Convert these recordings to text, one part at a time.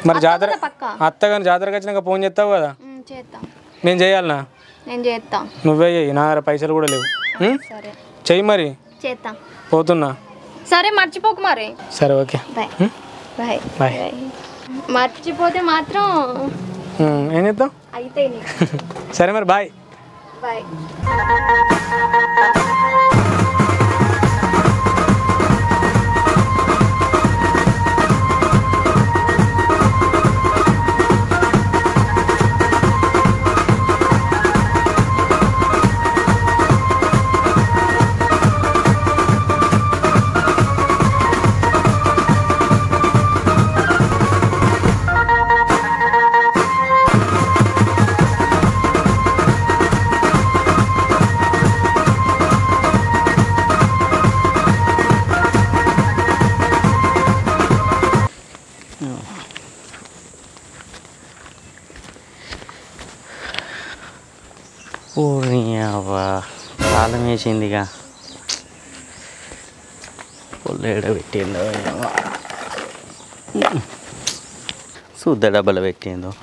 మరి జాతర కదా పక్క అత్తగాని జాతరకు వచ్చినాక ఫోన్ చేస్తావు కదా ఉమ్, చేద్దాం నేను చేయాలనా నేను చేస్తా నువ్వే చెయ్యి నా దగ్గర పైసలు కూడా లేవు ఉం? సరే చెయ్యి మరి చేద్దాం పోతున్నా సరే మర్చిపోకు మరి సరే ఓకే బాయ్ ఉం? బాయ్ బాయ్ మర్చిపోతే మాత్రం ఉం, ఏం చేద్దాం అయితే నీకు సరే మరి బాయ్ బాయ్ ఊరి అవ్వా తాళం వేసిందిగా పొల్లు ఎడ పెట్టిందో ఏమో శుద్ధ డబ్బలు పెట్టిందో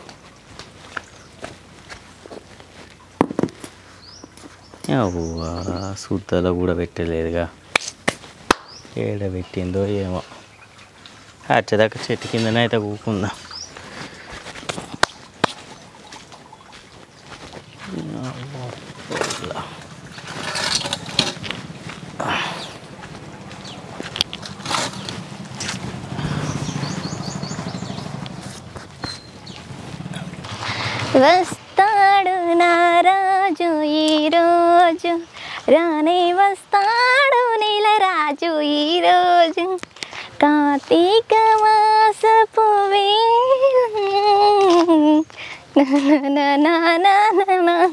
అవ్వా శుద్ధలో కూడా పెట్టలేదుగా ఏడ పెట్టిందో ఏమో వచ్చేదాకా చెట్టు కిందనే అయితే కూకుందా వస్తాడు నారాజు ఈరోజు రానే వస్తాడు నీలరాజు ఈరోజు కార్తీక మాసపు వేళ. నా నా నా నా నా నా.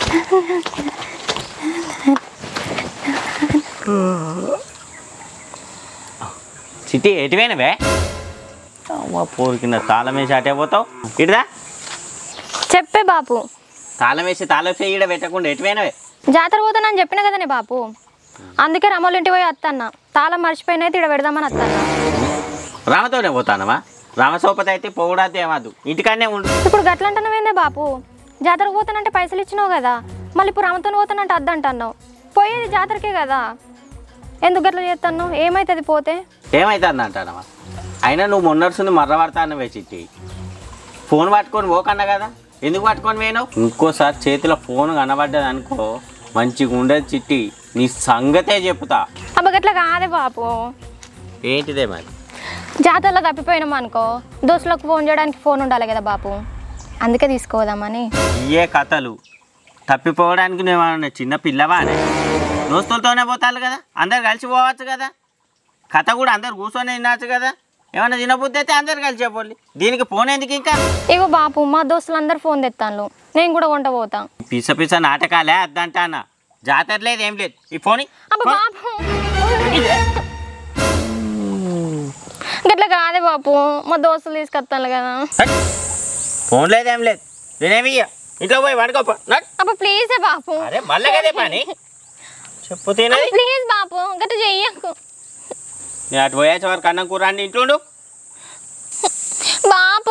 సిటీ ఎటువైనవే అమ్మ పోరు కింద తాళం వేసి అటే పోతావు ఇటుదా చెప్పే బాపు తాళం వేసి తాళం వేసి ఈడ పెట్టకుండా ఎటువైనవే జాతర పోతానని చెప్పిన కదనే బాపు అందుకే రమ్మోళ్ళ ఇంటికి పోయి వస్తాన్న తాళం మర్చిపోయిన అయితే ఇక్కడ పెడదామని వస్తాను రామతోనే పోతానమా రామసోపతి అయితే పోవడానికి ఏమద్దు ఇంటికాడనే ఉండు ఇప్పుడు గట్లంటున్నావేందే బాపు జాతరకు పోతానంటే పైసలు ఇచ్చినావు కదా మళ్ళీ ఇప్పుడు రామతో పోతానంటే అద్దంటున్నావు పోయేది జాతరకే కదా ఎందుకు గట్ల చేస్తాను ఏమవుతుంది పోతే ఏమవుతుంది అంటానమా అయినా నువ్వు మొన్నర్సుని మర్రపడతానవే చిట్టి ఫోన్ పట్టుకొని పోకన్నా కదా ఎందుకు పట్టుకొని పోయినావు ఇంకోసారి చేతిలో ఫోన్ కనబడ్డది అనుకో మంచిగా ఉండదు చిట్టి నీ సంగతే చెప్తా అబ్బ గట్ల కాదే బాపు ఏంటిదే మరి జాతరలో తప్పిపోయినాం అనుకో దోస్తులకు ఫోన్ చేయడానికి ఫోన్ ఉండాలి కదా బాపు అందుకే తీసుకోదామని ఇయే కథలు తప్పిపోవడానికి నువ్వేమన్నా చిన్న పిల్లవానే దోస్తులతోనే పోతారు కదా అందరు కలిసి పోవచ్చు కదా కథ కూడా అందరు కూర్చొని వినవచ్చు కదా ఏమన్నా తినబుద్ధి అయితే అందరు కలిసి చెప్పండి దీనికి ఫోన్ ఎందుకు ఇంకా ఇగో బాపు మా దోస్తులు అందరు ఫోన్ తెస్తాను నేను కూడా వంట పోతా పిస పిస నాటకాలే అద్దంటానా జాతర లేదు ఏం లేదు ఈ ఫోన్ ఇ- అబ్బ బాపు గట్ల కాదే బాపు మా దోస్తులు తీసుకొస్తాను కదా హట్. ఫోన్ లేదు ఏం లేదు నేనేమి ఇయ్య. ఇంట్లో పోయి పడుకోపో నట్. అబ్బ ప్లీజ్ బాపు అరే మళ్ళీ కదే పని చెప్పు తినది ప్లీజ్ బాపు గట్ల చెయ్యకు నేను అటు పోయేసే వరకు అన్నం కూర అండి ఇంట్లో ఉండు. బాపు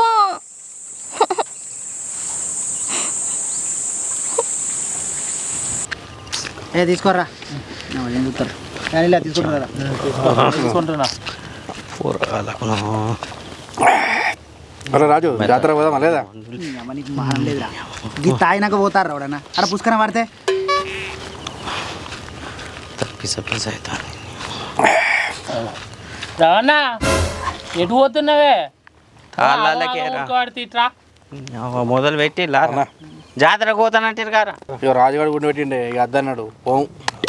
ఏ తీసుకోర్రా ఏం చూస్తారు కానీ ఇలా తీసుకుంటారా తీసుకుంటున్నా అరే రాజు జాతర పోదామా లేదా అమ్మ నీకు మానం లేదురా గీ తాగినాక పోతారు రావడన్నా అరే పుష్కరం పడితే పిస పిస అవుతాను రవన్నా ఎటు పోతున్నావే తాళ్ళకే రా. తిట్రా అవ్వ, మొదలు పెట్టి లారా జాతర పోతానంటారు కారా ఇక రాజుగాడు గుండె పెట్టిండే ఇక అద్దన్నాడు పోం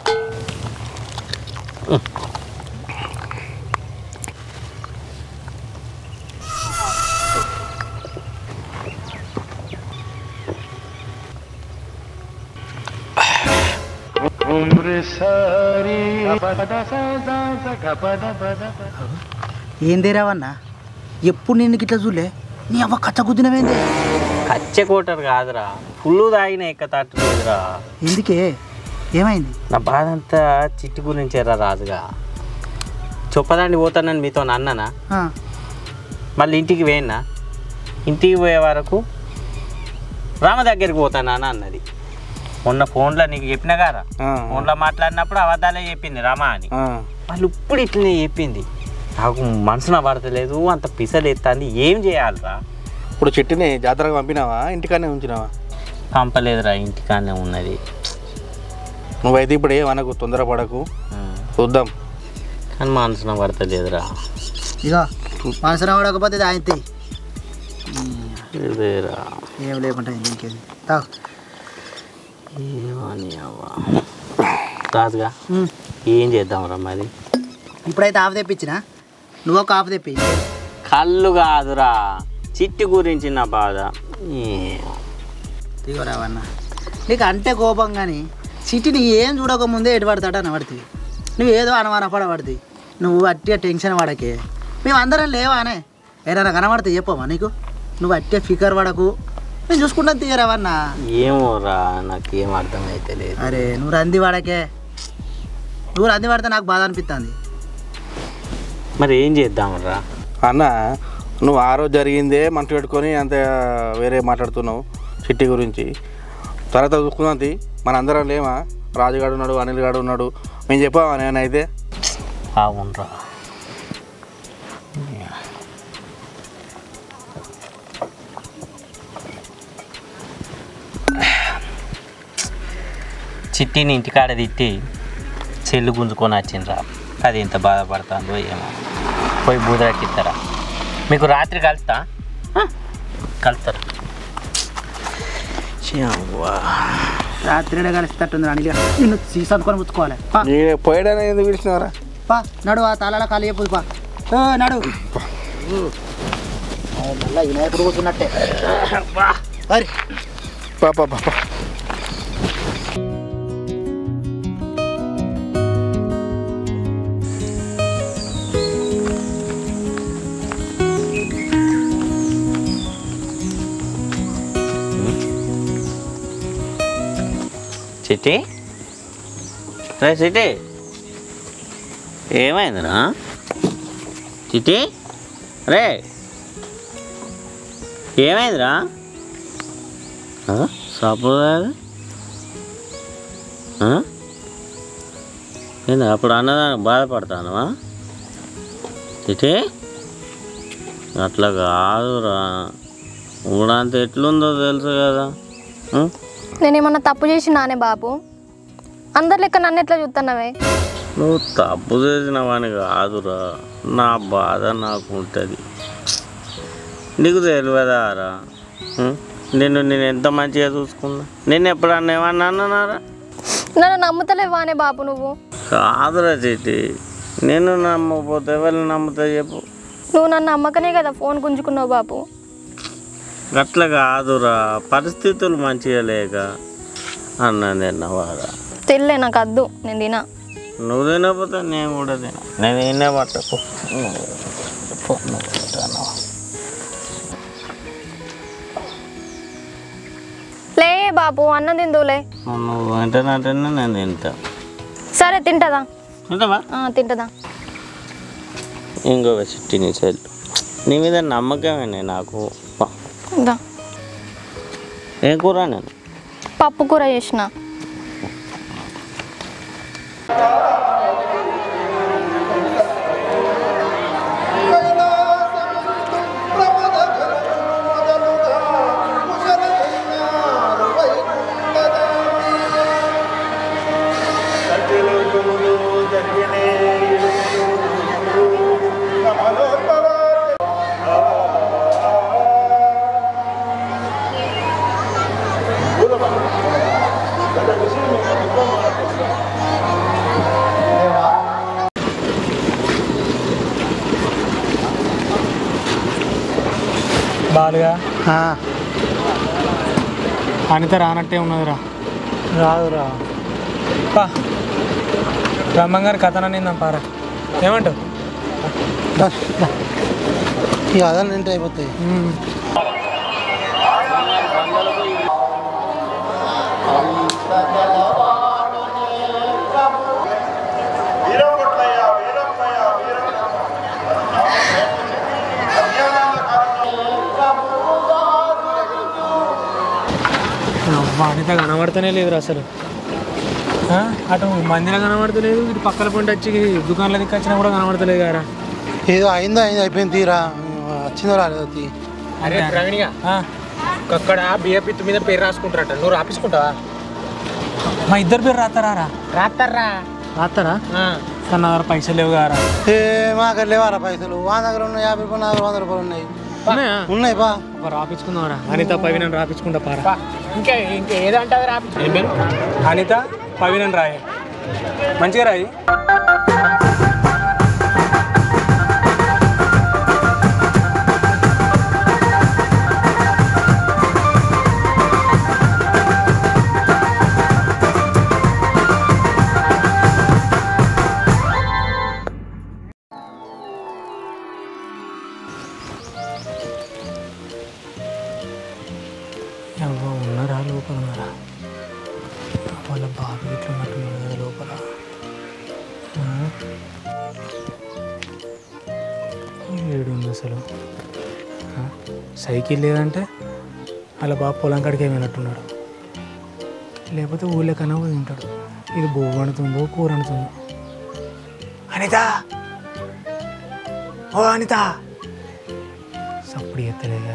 ఏం దేరావన్నా ఎప్పుడు నిన్ను ఇట్లా చూలే నీ అవ్వ కచ్చ గుద్దినవేంది కచ్చే కోటర్ కాదురా ఫుల్ తాగిన ఎక్క తట్టులేదురా ఎందుకే ఏమైంది నా బాధ అంతా చిట్టు గురించేరా రాజుగా చొప్పదండి పోతానని మీతో అన్నానా ఆ, మళ్ళీ ఇంటికి వేయన్నా ఇంటికి పోయే వరకు రామ దగ్గరికి పోతానా అని అన్నది మొన్న ఫోన్లో నీకు చెప్పిన కదా ఆ. ఫోన్లో మాట్లాడినప్పుడు అబద్ధాలే చెప్పింది రామ అని ఆ. వాళ్ళు ఇప్పుడు ఇట్లనే చెప్పింది నాకు మనసున పడతలేదు అంత పిసలు ఎత్తాంది ఏం చేయాలిరా ఇప్పుడు చెట్టుని జాతరకు పంపినావా ఇంటికాడనే ఉంచినావా పంపలేదురా ఇంటికాడనే ఉన్నది నువ్వైతే ఇప్పుడు ఏమనకు తొందరపడకు ఉం. చూద్దాం కానీ మనసున పడతలేదురా ఇక మనసున పడకపోతే ఇది ఆయన తెయ్యి. ఇదేరా ఏం లేకుండా ఇంకేది తాగు ఏమని అవ్వా రాజుగా ఉమ్. ఏం చేద్దాంరా మరి ఇప్పుడైతే ఆఫ్ తెప్పించిన నువ్వు ఒక ఆఫ్ తెప్పి కళ్ళు కాదురా చిట్టి గురించి నా బాధ ఏ- దిగరావన్న నీకు అంటే కోపం కానీ సిటీని ఏం చూడకముందే ఎటు పడతాడు అని పడుతుంది నువ్వు ఏదో అనుమాన పడబడుతుంది నువ్వు అట్టే టెన్షన్ పడకే మేము అందరం లేవానే ఏదైనా కనబడితే చెప్పమా నీకు నువ్వు అట్టే ఫికర్ పడకు నేను చూసుకుంటాను తీయరావన్నా ఏమోరా నాకేం అర్థమైతే లేదు అరే నువ్వు రంది వాడకే నువ్వు రంది పడితే నాకు బాధ అనిపిస్తుంది మరి ఏం చేద్దాంరా అన్న నువ్వు ఆ రోజు జరిగిందే మనసు పెట్టుకొని అంత వేరే మాట్లాడుతున్నావు చిట్టి గురించి తర్వాత చూసుకుందాం తీ. మన అందరం లేమా రాజుగాడు ఉన్నాడు అనిల్ గాడు ఉన్నాడు మేము చెప్పావా నేనైతే అవునరా చిట్టిని ఇంటికాడ తిట్టి చెల్లు గుంజుకొని వచ్చిండ్రా అది ఎంత బాధపడుతుందో ఏమో పోయి బూదరకిస్తారా మీకు రాత్రి కలుస్తా ఆ? కలుస్తారు రాత్రి కలిసినట్టుంది అనిల్ నిన్ను సీసా అనుకొని ముచ్చుకోవాలి పా, పోయడానికి ఎందుకు పిలిచినవరా పా నడు ఆ తలాల ఖాళీ చెప్పు పా ఏ, నడు మళ్ళీ వినాయకుడు కూర్చున్నట్టే అరే పా పా పా, పా చిట్టి రే చిట్టి ఏమైందిరా చిట్టి రే ఏమైందిరా సప్పుడు కాదు ఆ? ఏంది అప్పుడు అన్నదానికి బాధపడతానవా చిట్టి అట్లా కాదురా ఊడంత ఎట్లుందో తెలుసు కదా ఆ? నేనేమన్నా తప్పు చేసినానే బాబు అందరి లెక్క నన్ను ఎట్లా చూస్తున్నావే నువ్వు తప్పు చేసినవని కాదురా నా బాధ నాకు ఉంటుంది నీకు తెలియదారా ఉం? నిన్ను నేను ఎంత మంచిగా చూసుకున్నా నేను ఎప్పుడన్నా ఏమన్నా అన్నారా నన్ను నమ్ముతలేవానే బాబు నువ్వు కాదురా చెట్టి నేను నమ్మకపోతే ఎవరిని నమ్ముతా చెప్పు నువ్వు నన్ను నమ్మకనే కదా ఫోన్ గుంజుకున్నావు బాబు అట్లా కాదురా పరిస్థితులు మంచిగా లేక అన్నా తిన్నవారా తెల్లే నాకు అద్దు నేను తినా నువ్వు తినకపోతే నేను కూడా తిన నేను తినే పట్టకు లే బాబు అన్నం తిందులే నువ్వు వెంటనంటేనే నేను తింటా సరే తింటదా తింటావా ఆ, తింటదా ఇంకొక చిట్టి నీ సెల్ నీ మీద నమ్మకమే నాకు పా. దా. ఏం కూర నేను పప్పు కూర చేసిన బాలుగా ఆ, అనిత రానట్టే ఉన్నదిరా రాదురా పా బ్రహ్మంగారి కథన నిందాం పారా ఏమంటావు ఇక అదన్నీ తింటే అయిపోతాయి ఉమ్. మా అనిత కనబడతానే లేదురా అసలు ఆ? అటు మందిలో కనబడతలేదు ఇటు పక్కల పంట వచ్చి దుకాణంలో దిక్కు వచ్చినా కూడా కనబడతలేదు కదా ఏదో అయిందో అయిందో అయిపోయింది తీరా వచ్చిందో రాలేదో తీ అరే ప్రవీణ్గా ఆ, అక్కడ బియ్య పిత్తు మీద పేరు రాసుకుంటారట నువ్వు రాపించుకుంటావా మా ఇద్దరు పేరు రాస్తారా రా రాస్తారా రాస్తారా కానీ నా దగ్గర పైసలు లేవు కారా ఏ మా దగ్గర లేవారా పైసలు వాళ్ళ దగ్గర ఉన్నాయి యాభై రూపాయలు నా దగ్గర వంద రూపాయలు ఉన్నాయి ఉన్నాయా ఉన్నాయి బా ఒక రాపించుకుందాం అనిత పవినని రాపించుకుంటా పారా ఇంకా ఇంకా ఏదంటే రాపించు ఏం పేరు అనిత పవినన్ రాయి మంచిగా రాయి ఎవరో ఉన్నారా లోపల ఉన్నారా వాళ్ళ బాబు ఇట్లా ఉన్నట్టున్నారు కదా లోపల ఆ? ఏడు ఉంది అసలు ఆ? సైకిల్ లేదంటే వాళ్ళ బాబు పొలం కాడికి ఏమైనట్టున్నాడు లేకపోతే ఊళ్ళో కన్నా పోయి ఉంటాడు ఇది బొవ్వు అనుతుందో కూర అనుతుందో అనిత ఓ అనిత సప్పుడు ఎత్తలేదా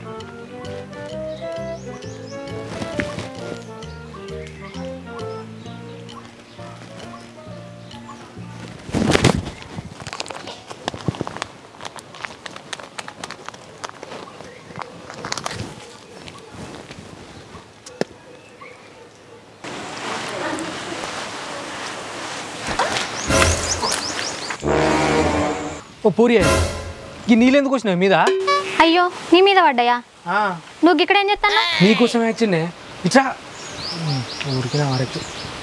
ఓ పూరి ఈ నీళ్ళు ఎందుకు వచ్చినాయి మీద అయ్యో నీ మీద పడ్డాయా నువ్వు ఇక్కడ ఏం చేస్తాను నీకోసమే వచ్చిండే ఇట్లా ఊరికి రావరకు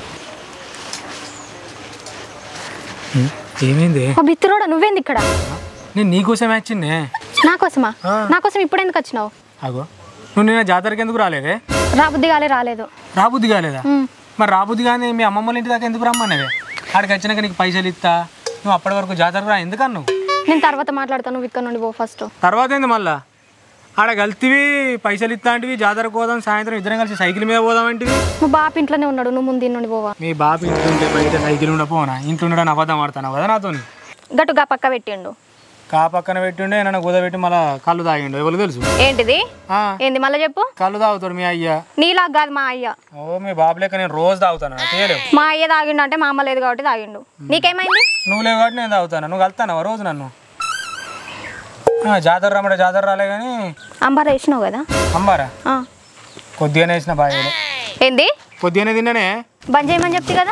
ఏమైంది మా బిత్తురోడ నువ్వేంది ఇక్కడ నేను నీకోసమే వచ్చిండే నా కోసమా నా కోసం ఇప్పుడు ఎందుకు వచ్చినావు అగో నువ్వు నిన్న జాతరకి ఎందుకు రాలేదే రాబుద్ది కాలే రాలేదు రాబుద్ది కాలేదా ఉమ్. మరి రాబుద్ది కానీ మీ అమ్మమ్మ వాళ్ళ ఇంటి దాకా ఎందుకు రమ్మన్నవే ఆడికి వచ్చినాక నీకు పైసలు ఇస్తా నువ్వు అప్పటి వరకు జాతరకు రా ఎందుకన్నావు నేను తర్వాత మాట్లాడతాను నువ్వు ఇక్కడ నుండి పో ఫస్ట్ తర్వాత ఏంది మళ్ళా ఆడ కలితివి పైసలు ఇస్తా అంటివి జాతరకు పోదాం సాయంత్రం ఇద్దరం కలిసి సైకిల్ మీద పోదాం అంటివి మా బాప ఇంట్లోనే ఉన్నాడు నువ్వు ముందు నుండి పోవా మీ బాబు ఇంట్లో ఉంటే బయట సైకిల్ ఉండ పోనా ఇంట్లో ఉండడానికి అబద్ధం ఆడుతున్నావు కదా నాతో గట్టుగా పక్క పెట్టిండు కా పక్కన పెట్టుండే నన్ను కుదబెట్టి మళ్ళీ కళ్ళు తాగిండు ఎవరు తెలుసు ఏంటిది ఆ, ఏంది మళ్ళీ చెప్పు కళ్ళు తాగుతాడు మీ అయ్య నీలా కాదు మా అయ్య ఓ మీ బాబు లెక్క నేను రోజు తాగుతాను తేలేవు మా అయ్య తాగిండు అంటే మా అమ్మ లేదు కాబట్టి తాగిండు నీకేమైంది నువ్వు లేవు కాబట్టి నేను తాగుతాను నువ్వు కలుతాను రోజు నన్ను ఆ, జాతర రమ్మట జాతర రాలే కానీ అంబారా వేసినావు కదా అమ్మారా ఆ. కొద్దిగానే వేసిన బాగా ఏంది కొద్దిగానే తిన్నానే బంద్ చేయమని చెప్తే కదా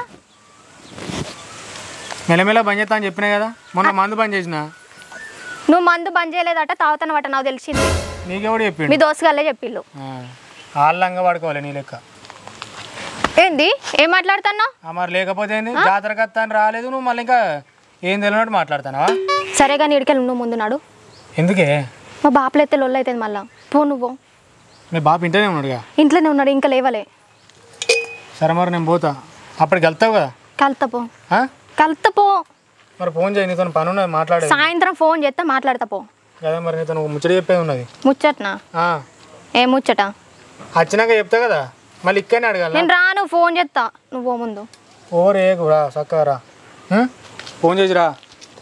మెల్లమెల్ల బంద్ చేస్తా అని చెప్పినా కదా మొన్న మందు బంద్ చేసిన నువ్వు మందు బంద్ చేయలేదట తాగుతానవట నాకు తెలిసింది నీకెవడు చెప్పిండు మీ దోస్తు గల్లే చెప్పిళ్ళు ఆ, ఆళ్ళంగా పడుకోవాలి నీ లెక్క ఏంది ఏం మాట్లాడుతున్నావు ఆ, మరి లేకపోతే ఏంది జాతరకు వస్తా అని రాలేదు నువ్వు మళ్ళీ ఇంకా ఏం తెలియనట్టు మాట్లాడుతున్నావా సరే కానీ ఇడికెళ్ళి నువ్వు ముందు నాడు ఎందుకే మా బాపలు అయితే లొల్లు అవుతుంది మళ్ళా పో నువ్వు మీ బాబు ఇంటనే ఉన్నాడుగా ఇంట్లోనే ఉన్నాడు ఇంకా లేవలే సరే మరి నేను పోతా అప్పటికి వెళ్తావు కదా కలుతా పో ఆ? కలుతా పో మరి ఫోన్ చేయి నీతో పని ఉన్నది మాట్లాడేది సాయంత్రం ఫోన్ చేస్తే మాట్లాడతా పో కదా మరి నీతో నువ్వు ముచ్చట చెప్పేది ఉన్నది ముచ్చట్నా ఆ, ఏ ముచ్చట వచ్చినాక చెప్తా కదా మళ్ళీ ఇక్కడనే అడగాల నేను రాను ఫోన్ చేస్తా నువ్వు పో ముందు ఓ రేకు రా చక్కగా రా ఉం? ఫోన్ చేసి రా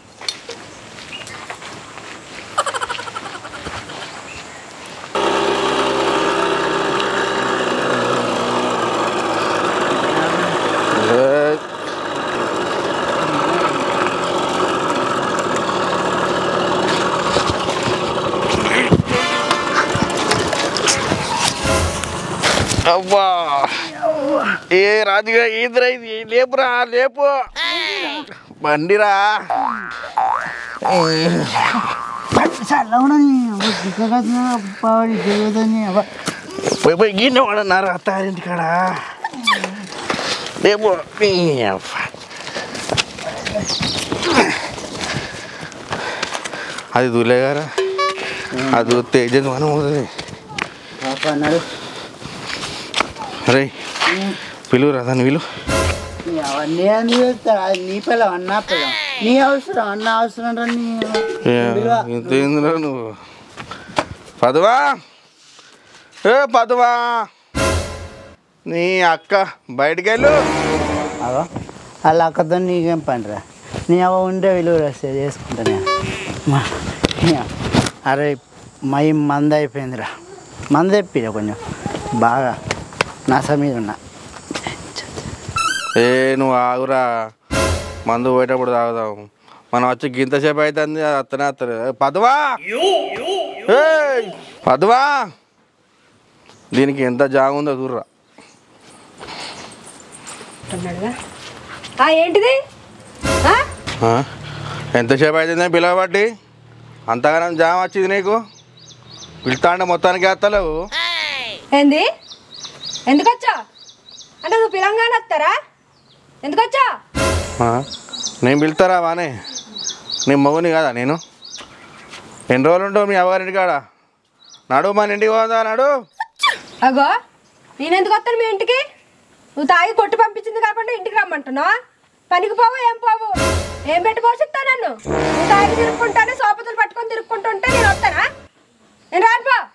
అబ్బా ఏ రాజుగా ఈదురా ఇది లేపురా లేపు బండిరా పోయి పోయి గిన్నె వాడన్నారు అత్తారింటి కాడ లేపు ఈ అబ్బ. అది దూలేగారా అది చూస్తే ఏజెంట్ మనం అవుతుంది అన్నాడు అరే పిలువురా దాన్ని విలు అవన్నీ అని చెప్తారు అది నీ పిల్లం అన్న పిల్లం నీ అవసరం అన్న అవసరం రా నీ ఇంత ఏందిరా నువ్వు పదవా ఏ పదవా నీ అక్క బయటికి వెళ్ళు అగో వాళ్ళ అక్కతో నీకేం పనిరా నీ అవ్వ ఉండే విలువ వస్తే చేసుకుంటానే మా నీ- అరే మై మంద అయిపోయిందిరా మంద తెప్పిరా కొంచెం బాగా నస మీద ఉన్నా ఏ నువ్వు ఆగురా మందు పోయేటప్పుడు తాగుదాం మనం వచ్చి గింతసేపు అవుతుంది అది అత్తనే అత్తనే పదవా ఏయ్, పదవా దీనికి ఎంత జాగుందో చూడరా ఆ, ఏంటిది ఆ? ఆ? ఎంతసేపు అవుతుంది పిలవబట్టి అంతగానం జామ వచ్చింది నీకు పిలుతా అంటే మొత్తానికి వేస్తలేవు ఏంది ఎందుకు వచ్చా అంటే నువ్వు పిలంగానే వస్తారా ఎందుకు వచ్చా ఆ? నేను పిలుతారా వానే నీ మగుని కదా నేను ఎన్ని రోజులు ఉంటావు మీ అవ్వగారింటి కాడ నడు మన ఇంటికి పోదా నడు అగో నేను ఎందుకు వస్తాను మీ ఇంటికి నువ్వు తాగి కొట్టి పంపించింది కాకుండా ఇంటికి రమ్మంటున్నావా పనికి పోవు ఏం పోవు ఏం పెట్టి పోషిస్తా నన్ను నువ్వు తాగి తిరుక్కుంటానే సోపతులు పట్టుకొని తిరుక్కుంటుంటే నేను వస్తానా నేను రాను పో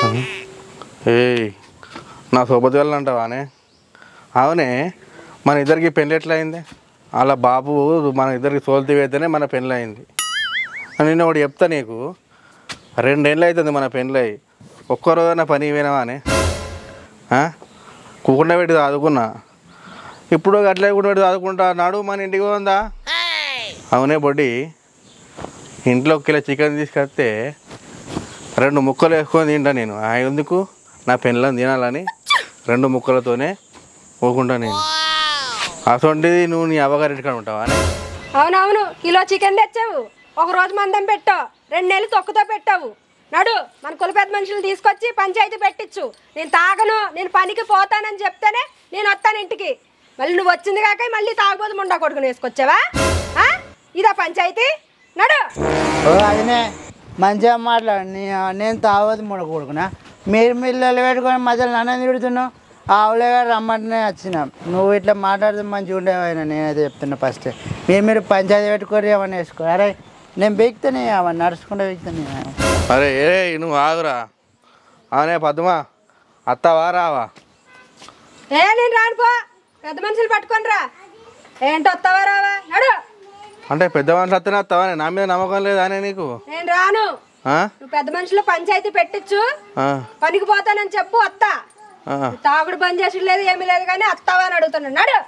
ఏయ్ నా సోపతి వెళ్ళంటావానే అవునే మన ఇద్దరికి పెళ్ళి ఎట్లా అయింది అలా బాబు మన ఇద్దరికి సోల్తి అయితేనే మన పెళ్ళి అయింది నేను ఒకటి చెప్తా నీకు రెండేళ్ళు అవుతుంది మన పెళ్ళి అయ్యి ఒక్క రోజైనా పని పోయినావానే కూకుండా పెట్టి చదువుకున్నా ఇప్పుడు అట్లే కూడా పెట్టి చదువుకుంటా నాడు మన ఇంటికి పోందా అవునే బొడ్డి ఇంట్లో ఒక కిలో చికెన్ తీసుకొస్తే రెండు ముక్కలు వేసుకొని తింటా నేను ఆ ఎందుకు నా పెళ్ళని తినాలని రెండు ముక్కలతోనే పోకుండా నేను అటువంటిది నువ్వు నీ అవ్వగారి కాడ ఉంటావా అని అవునవును కిలో చికెన్ తెచ్చావు ఒక రోజు మందం పెట్టావు రెండు నెలలు తొక్కుతో పెట్టావు నడు మన కుల పెద్ద మనుషులు తీసుకొచ్చి పంచాయతీ పెట్టించు నేను తాగను నేను పనికి పోతానని చెప్తేనే నేను వస్తాను ఇంటికి మళ్ళీ నువ్వు వచ్చింది కాక మళ్ళీ తాగబోతు ముండా కొడుకుని వేసుకొచ్చావా ఆ? ఇదా పంచాయతీ నడు ఓ అదినే మంచిగా మాట్లాడు నీ నేను తాగదు ముడ కొడుకునా మీరు మిల్లలు పెట్టుకొని మధ్యలో నన్ను తిడుతున్నావు ఆవులే గారు రమ్మంటేనే వచ్చిన నువ్వు ఇట్లా మాట్లాడితే మంచిగా ఉండేవాయినా నేనైతే చెప్తున్నా ఫస్ట్ మీరు మీరు పంచాయతీ పెట్టుకొని ఏమన్నా వేసుకో అరే నేను బీక్తానే అవన్నీ నడుచుకుంటూ బీక్తాను అరే ఏ నువ్వు ఆగురా అవునే పద్మా అత్తవా రావా ఏ నేను రాను పో పెద్ద మనుషులు పట్టుకొని రా ఏంటి వస్తావా రావా నడు అంటే పెద్ద మనిషి అత్తనే వస్తావా నా మీద నమ్మకం లేదానే నీకు నేను రాను ఆ? నువ్వు పెద్ద మనుషులు పంచాయతీ పెట్టించు ఆ, పనికి పోతానని చెప్పు వస్తా ఆ. తాగుడు బంద్ చేసి లేదు ఏమీ లేదు కానీ వస్తావా అని అడుగుతున్నాడు నడు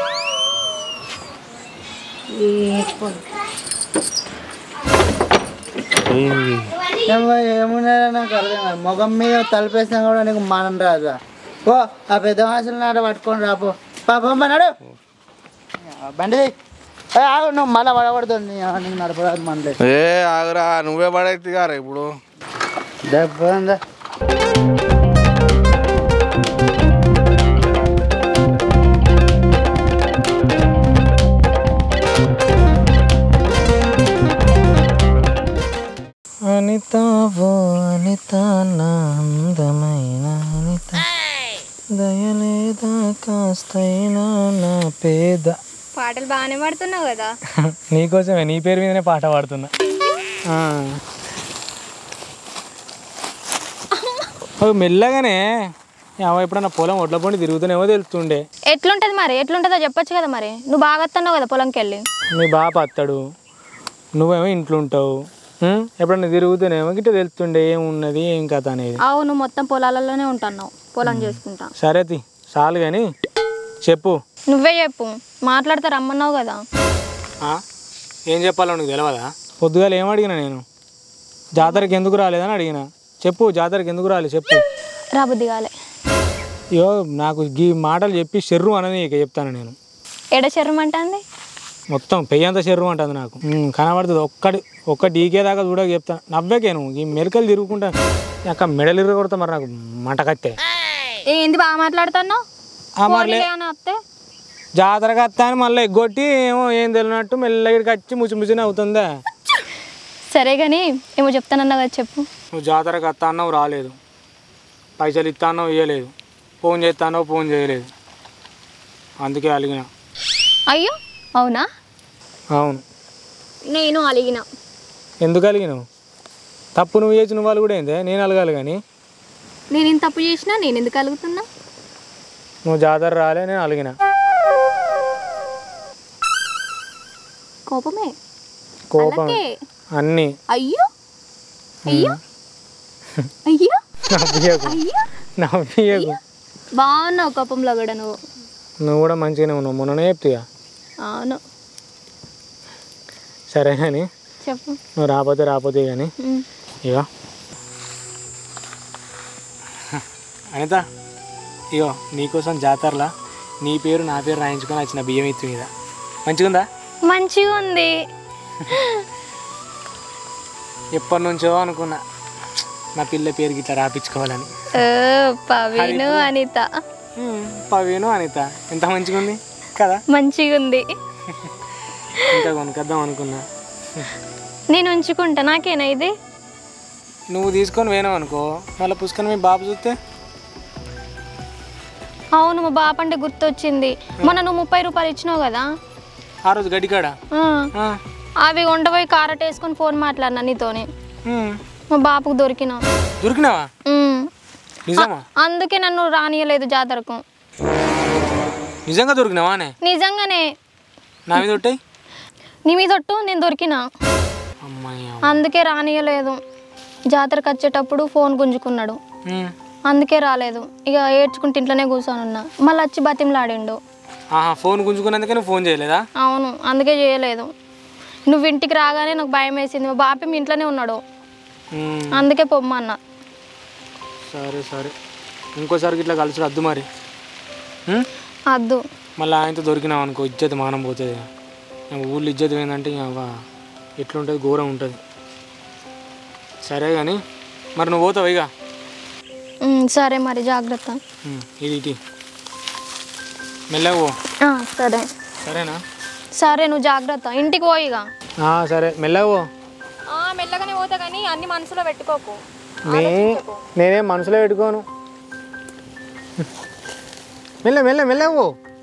ఏంది? ఏమున్నారా నాకు అర్థం కాదు ముఖం మీద తలపేసినా కూడా నీకు మానం రాదా ఓ ఆ పెద్ద మనుషులు నాట పట్టుకొని రాపో పాపమ్మ నడు బండి తీయ్. ఏ, ఆగు నువ్వు మళ్ళీ పడబడుతుంది నీకు నడపరాదు మనలేదు ఏ ఆగురా నువ్వే పడైతే గారా ఇప్పుడు దెబ్బ అనిత ఓ అనిత నా అందమైన అనిత దయలేదా కాస్తైనా నా పేద పాటలు బాగానే పాడుతున్నావు కదా నీకోసమే నీ పేరు మీదనే పాట పాడుతున్నా ఆ. ఓ మెల్లగానే అవ ఎప్పుడన్నా పొలం ఒడ్ల పొండి తిరుగుతూనేమో తెలుస్తుండే ఎట్లుంటది మరి ఎట్లుంటుందో చెప్పొచ్చు కదా మరి నువ్వు బాగా వస్తున్నావు కదా పొలంకి వెళ్ళి నీ బాప అత్తడు నువ్వేమో ఇంట్లో ఉంటావు ఉం? ఎప్పుడన్నా తిరుగుతూనేమో గిట్ట తెలుస్తుండే ఏమున్నది ఏం కథ అనేది అవును మొత్తం పొలాలలోనే ఉంటున్నావు పొలం చేసుకుంటా సరే తి చాలు కానీ చెప్పు నువ్వే చెప్పు మాట్లాడితే రమ్మన్నావు కదా ఆ? ఏం చెప్పాలో నీకు తెలియదా పొద్దుగాల ఏం అడిగినా నేను జాతరకి ఎందుకు రాలేదని అడిగిన చెప్పు జాతరకి ఎందుకు రాలేదు చెప్పు రాబుద్ది కాలే అయ్యో నాకు ఈ మాటలు చెప్పి షెర్రు అనేది ఇక చెప్తాను నేను ఎడ శర్రం అంటుంది మొత్తం పెయ్యంత షెర్రు అంటుంది నాకు ఉమ్, కనబడుతుంది ఒక్కటి ఒక్క డీకే దాకా చూడక చెప్తాను నవ్వేకే నువ్వు ఈ మెలకలు తిరుగుకుంటా అక్క మెడలు ఇరుగు కొడతా మరి నాకు మంట కత్తే ఏంది బాగా మాట్లాడుతున్నావు ఆ మరి లే- పోనీలే అని వస్తే జాతరకి వస్తా అని మళ్ళీ ఎగ్గొట్టి ఏమో ఏం తెలియనట్టు మెల్లగిడికి వచ్చి ముచ్చి ముచ్చిని అవుతుందా సరే కానీ ఏమో చెప్తానన్నావు కదా చెప్పు నువ్వు జాతరకి వస్తా అన్నావు రాలేదు పైసలు ఇస్తా అన్నావు ఇవ్వలేదు ఫోన్ చేస్తానో ఫోన్ చేయలేదు అందుకే అలిగిన అయ్యో అవునా అవును నేను అలిగిన ఎందుకు అలిగినావు తప్పు నువ్వు చేసిన వాళ్ళు కూడా ఏందే నేను అలగాలి కానీ నేను ఇంత తప్పు చేసినా నేను ఎందుకు అలుగుతున్నా నువ్వు జాతర రాలే నేను అలిగిన కోపమే కోపం అలాగే. అన్నీ అయ్యో అయ్యో అయ్యో నవ్వియకు అయ్యో నవ్వియకు బాగున్నావు కోపంలో కూడా నువ్వు నువ్వు కూడా మంచిగానే ఉన్నావు మొన్ననే చెప్తాయా అవును సరే కానీ చెప్పు నువ్వు రాకపోతే రాకపోతే కానీ ఉమ్. ఇగో అనిత ఇగో నీకోసం జాతరలా నీ పేరు నా పేరు రాయించుకొని వచ్చిన బియ్యం ఎత్తు మీద మంచిగుందా మంచిగా ఉంది ఎప్పటి నుంచో అనుకున్నా నా పిల్ల పేరు గిట్లా రాపించుకోవాలని ఓ, పవిను అనిత పవేను అనిత ఎంత మంచిగా ఉంది కదా మంచిగా ఉంది ఇంకా కొనుక్కొద్దాం అనుకున్నా నేను ఉంచుకుంటా నాకేనా ఇది నువ్వు తీసుకొని పోయినావు అనుకో మళ్ళీ పుస్తకం మీ బాబు చూస్తే అవును మా బాప అంటే గుర్తొచ్చింది మొన్న నువ్వు ముప్పై రూపాయలు ఇచ్చినావు కదా ఆ రోజు గడ్డికాడ ఆ, ఆ, అవి ఉండబోయి కారట్ వేసుకొని ఫోన్ మాట్లాడినా నీతోని ఉమ్. మా బాపుకు దొరికినా దొరికినావా ఉమ్. నిజమా అందుకే నన్ను రానియలేదు జాతరకు నిజంగా దొరికినావా అనే నిజంగానే నా మీద ఉంటాయి నీ మీద ఒట్టు నేను దొరికినా అమ్మాయి అందుకే రానియలేదు జాతరకు వచ్చేటప్పుడు ఫోన్ గుంజుకున్నాడు ఉమ్. అందుకే రాలేదు ఇక ఏడ్చుకుంటే ఇంట్లోనే కూర్చొని ఉన్నా మళ్ళీ వచ్చి బతిమలాడిండు ఆహా ఫోన్ గుంజుకున్నందుకే నువ్వు ఫోన్ చేయలేదా అవును అందుకే చేయలేదు నువ్వు ఇంటికి రాగానే నాకు భయం వేసింది మా బాపి మీ ఇంట్లోనే ఉన్నాడు ఉమ్. అందుకే పొమ్మన్నా సరే సరే ఇంకోసారికి ఇట్లా కలిసి వద్దు మరి ఉమ్? అద్దు మళ్ళీ ఆయనతో దొరికినావు అనుకో ఇజ్జత్ మానం పోతుంది ఇంకా ఊళ్ళో ఇజ్జత్ ఏంటంటే ఇంకా అవ్వ ఎట్లుంటుంది ఘోరం ఉంటుంది సరే కానీ మరి నువ్వు పోతావు ఇక ఉమ్, సరే మరి జాగ్రత్త ఉమ్, ఇది ఇటీ మెల్లగా పో ఆ, సరే సరేనా సరే నువ్వు జాగ్రత్త ఇంటికి పోయిగా ఆ, సరే మెల్లగా పో మెల్లగానే పోతా కానీ అన్ని మనసులో పెట్టుకోకు నే నేనేం మనసులో పెట్టుకోను మెల్ల మెల్ల మెల్లగా పో